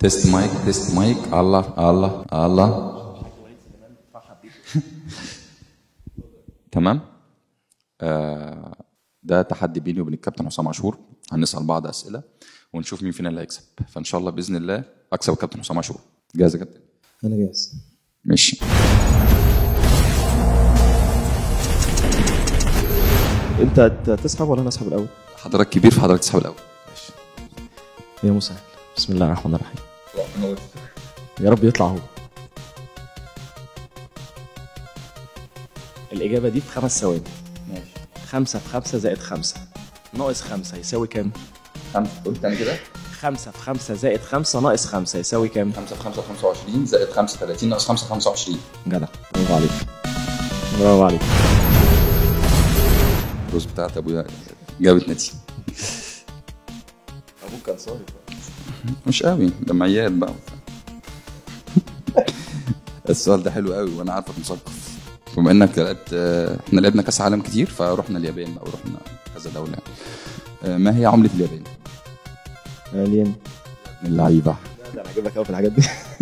تيست مايك تيست مايك الله الله الله تمام آه ده تحدي بيني وبين الكابتن حسام عاشور هنسال بعض اسئله ونشوف مين فينا اللي هيكسب فان شاء الله باذن الله اكسب الكابتن حسام عاشور جاهز يا كابتن انا جاهز ماشي انت ت- تسحب ولا انا اسحب الاول حضرتك كبير فحضرتك تسحب الاول يا مسهل بسم الله الرحمن الرحيم يا رب يطلع هو الإجابة دي في خمس ثواني ماشي خمسة في خمسة زائد خمسة ناقص خمسة يساوي كام؟ خمسة قلت تاني كده خمسة في خمسة زائد خمسة ناقص خمسة يساوي كام؟ 5 في 5 ب 25 زائد 5 30 ناقص 5 25 جدع برافو عليك برافو عليك الدروس بتاعت ابويا جابت نتيجه أبوك كان صارف مش قوي جمعيات بقى السؤال ده حلو قوي وانا عارفك مثقف بما انك لعبت آه، احنا لعبنا كاس عالم كتير فرحنا اليابان بقى ورحنا كذا دوله يعني. آه، ما هي عمله اليابان؟ الين من اللعيبه ده انا هجيب لك قوي في الحاجات دي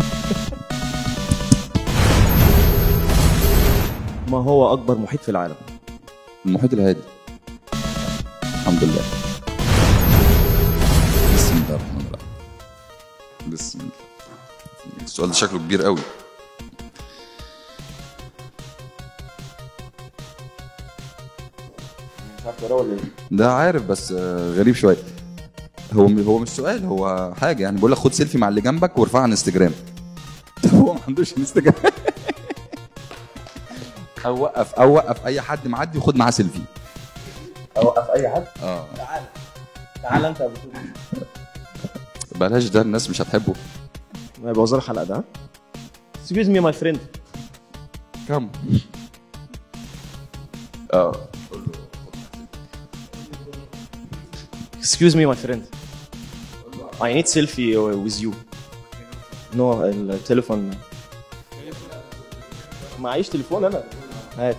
ما هو اكبر محيط في العالم المحيط الهادي الحمد لله بسم الله الرحمن الرحيم بسم الله السؤال ده شكله كبير قوي مش عارف ولا ولا ايه ده عارف بس آه، غريب شويه هو هو مش سؤال هو حاجه يعني بيقول لك خد سيلفي مع اللي جنبك وارفعها على انستجرام طب هو ما عندوش انستجرام او وقف او وقف اي حد معدي وخد معاه سيلفي اوقف اي حد اه تعال تعال انت بتقول بلاش ده الناس مش هتحبه ما يبوظ الحلقه ده Excuse me my friend كم اه Excuse me my friend I need selfie with you نو التليفون معيش تليفون انا هات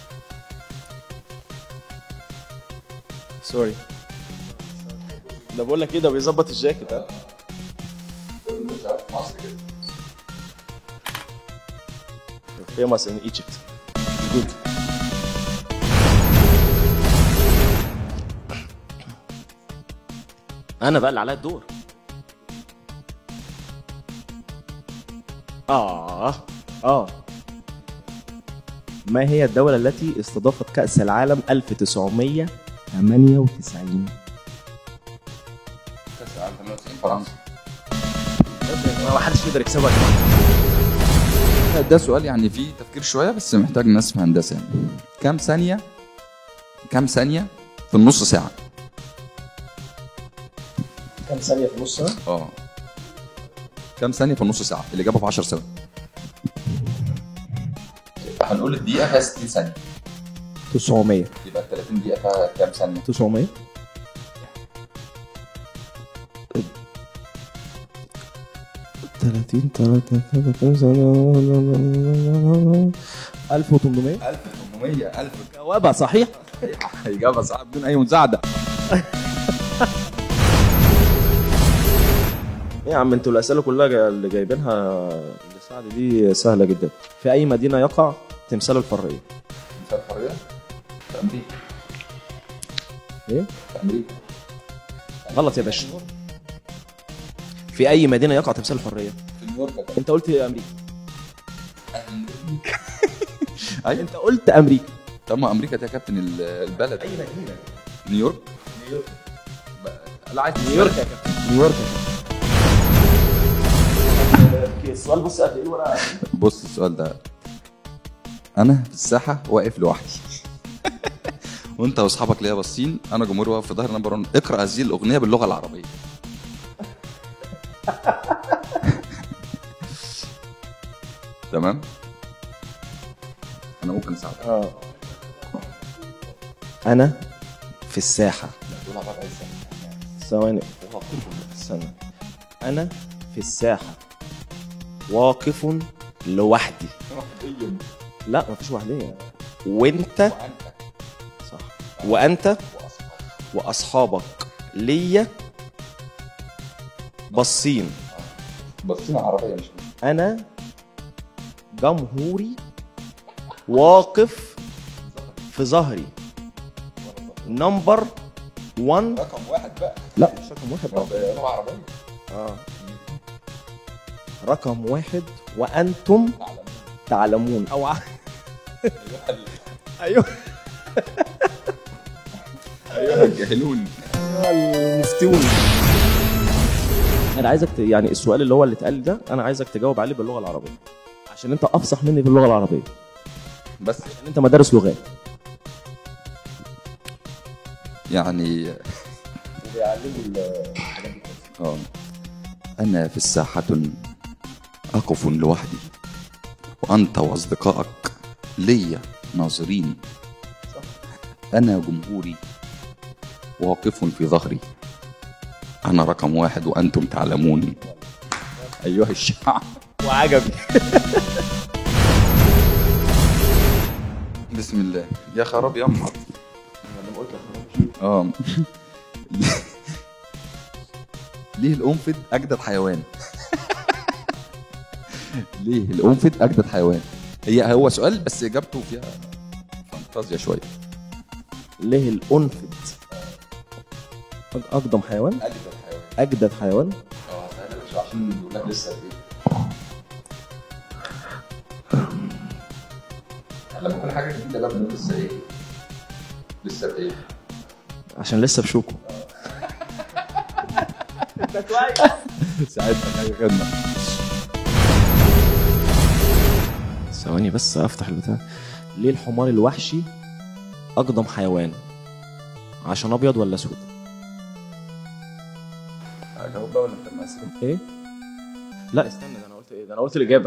سوري ده بقول لك ايه ده بيظبط الجاكيت ها famous in Egypt good انا بقى اللي عليا الدور اه اه ما هي الدولة التي استضافت كأس العالم 1998 فرنسا ما حدش يقدر يكسبها ده سؤال يعني فيه تفكير شويه بس محتاج ناس في هندسه يعني كام ثانيه كام ثانيه في النص ساعه كام ثانية في نص ساعة؟ اه كام ثانيه في النص ساعه الاجابه في 10 ثواني هنقول الدقيقه فيها 60 ثانيه 900 يبقى 30 دقيقه فيها كام ثانيه 900 30 30 1800 1800 1000 جوابها صحيح اجابه صعب بدون اي مساعده يا عم انتوا الاسئله كلها جا- اللي جايبينها لسعد دي سهله جدا في اي مدينه يقع تمثال الحريه مثال حريه في امريكا ايه في امريكا غلط يا باشا في اي مدينه يقع تمثال الحريه في نيويورك يا انت قلت امريكا امريكا ايوه انت قلت امريكا طب ما امريكا دي يا كابتن ال- البلد اي مدينه نيويورك لا عايز نيويورك يا كابتن نيويورك يا كابتن السؤال بص قد ايه الورقه بص السؤال ده انا في الساحه واقف لوحدي وانت واصحابك ليا باصين انا جمهور واقف في ظهري انا برن اقرا هذه الاغنيه باللغه العربيه تمام انا ممكن اساعدك اه انا في الساحه ثواني استنى انا في الساحه واقف لوحدي لا مفيش وحديه وانت صح وانت واصحابك ليا باصين بصينا عربيه مش انا جمهوري واقف في ظهري نمبر 1 رقم واحد بقى لا مش رقم واحد بقى. لغه عربيه اه رقم واحد وانتم تعلمون او ع- ايوه ايها الجاهلون المفتون انا عايزك ت... يعني السؤال اللي هو اللي اتقال ده انا عايزك تجاوب عليه باللغه العربيه عشان انت افصح مني في اللغه العربيه بس عشان انت مدارس لغات يعني اه انا في الساحه اقف لوحدي وانت واصدقائك ليا ناظرين انا جمهوري واقف في ظهري انا رقم واحد وانتم تعلمون ايها الشعب وعجبي بسم الله يا خراب يا أمهر اه ليه القنفذ اجدد حيوان ليه القنفذ اجدد حيوان هي هو سؤال بس اجابته فيها فانتازيا شويه ليه الانفد اقدم حيوان اجدد حيوان اجدد حيوان اه عشان يقول لك لسه قد ايه لما يكون حاجه جديده بقى بنقول لسه ايه لسه بايه عشان لسه بشوكه ساعتها حاجه خدمه ثواني بس افتح البتاع ليه الحمار الوحشي اقدم حيوان عشان ابيض ولا اسود اجاوب بقى ولا انت ماسك ايه لا استنى ده انا قلت ايه ده انا قلت الاجابه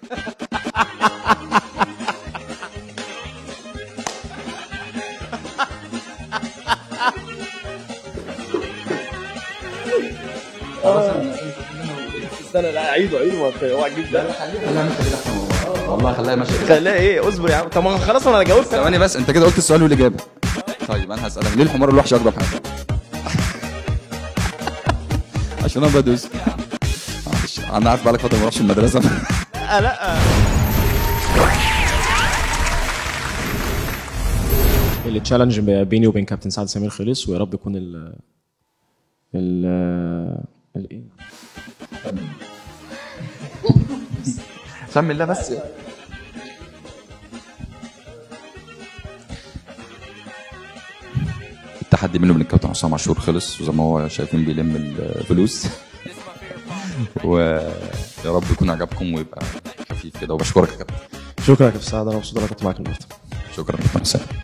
استنى لا عيده عيده اوعى تجيب ده خليها ماشيه كده احسن والله والله خليها ماشيه كده خليها ايه اصبر يا عم طب ما خلاص انا جاوبت ثواني بس انت كده قلت السؤال والاجابه طيب انا هسالك ليه الحمار الوحش اقرب حاجه عشان انا بدوس معلش انا عارف بقالك فتره ما رحتش المدرسه لا لا التشالنج بيني وبين كابتن سعد سمير خلص ويا رب يكون ال ال الايه سمي الله بس التحدي منه من الكابتن حسام عاشور خلص وزي ما هو شايفين بيلم الفلوس ويا رب يكون عجبكم ويبقى خفيف كده وبشكرك يا كابتن شكرا يا كابتن سعد انا مبسوط إن انا كنت معاك النهارده شكرا يا كابتن حسام